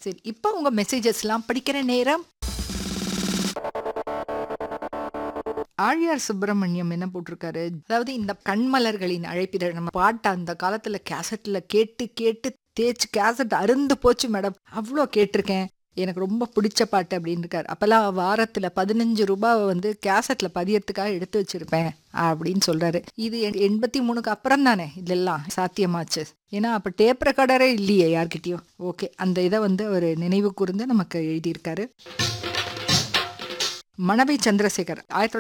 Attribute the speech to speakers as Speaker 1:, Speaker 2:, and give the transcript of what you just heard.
Speaker 1: சரி இப்போ உங்க மெசேஜஸ்லாம் படிக்கிற நேரம் ஆழியார் சுப்பிரமணியம் என்ன போட்டிருக்காரு அதாவது இந்த கண்மலர்களின் அழைப்பிதழ் நம்ம பாட்டை அந்த காலத்துல கேசட்ல கேட்டு கேட்டு தேய்ச்சி கேசட் அருந்து போச்சு மேடம் அவ்வளோ கேட்டிருக்கேன் எனக்கு ரொம்ப பிடிச்ச பாட்டு அப்படின்னு இருக்காரு அப்பெல்லாம் வாரத்துல பதினஞ்சு ரூபாய் வந்து கேசட்ல பதியத்துக்காக எடுத்து வச்சிருப்பேன் அப்படின்னு சொல்றாரு இது எ- எண்பத்தி மூணுக்கு அப்புறம் தானே இதெல்லாம் சாத்தியமாச்சு ஏன்னா அப்ப டேப் ரெக்கார்டரே இல்லையே யார்கிட்டயும் ஓகே அந்த இதை வந்து ஒரு நினைவு கூர்ந்து நமக்கு எழுதியிருக்காரு மணவை சந்திரசேகர் ஆயிரத்தி